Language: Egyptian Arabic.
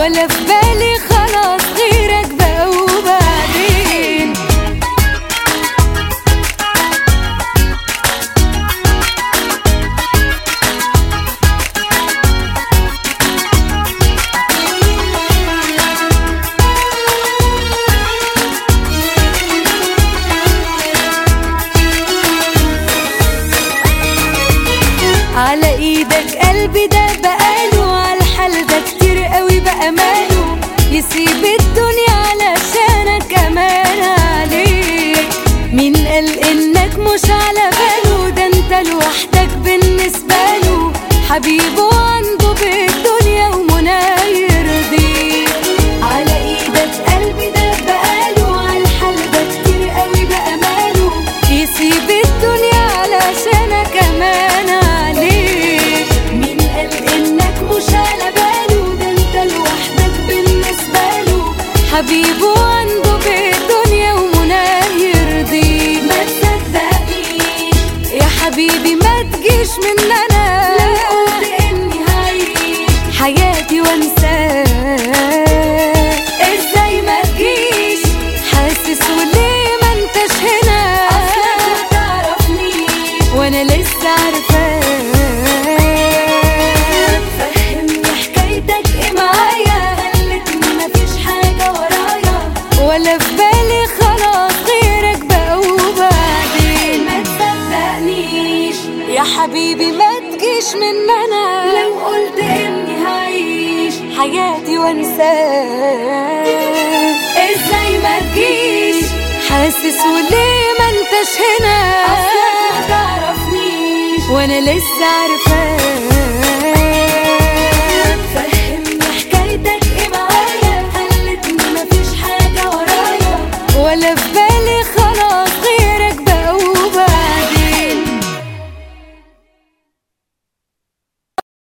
ولا في بالي خلاص غيرك بقى وبعدين على ايدك قلبي ده بقاله على الحال ده كتير قوي بقى ماله يسيب الدنيا علشانك كمان عليك مين قال انك مش على باله ده انت لوحدك بالنسبة له حبيبه عنده بالدنيا ومنى يرضيك على ايدك قلبي ده بقاله على الحال ده كتير قوي بقى ماله يسيب الدنيا علشانك كمان عليك مين قال انك مش على باله ده انت لوحدك بالنسبة له حبيبه عنده بالدنيا ومناه يرضيك ما تصدقنيش يا حبيبي ما تجيش من انا لو قلت اني هعيش حياتي وانساك ازاي ما تجيش حاسس وليه ما انتش هنا اصلك ما تعرفنيش وانا لسه عارفاك فهمني حكايتك ايه معايا خلتني مفيش حاجة ورايا ولا في بالي خلاص غيرك بقى وبعدين ما تصدقنيش يا حبيبي ما تجيش من انا لو قلت اني هعيش حياتي وانساك ازاي ما تجيش حاسس وليه ما انتش هنا اصلك ما تعرفنيش وانا لسه عارفاك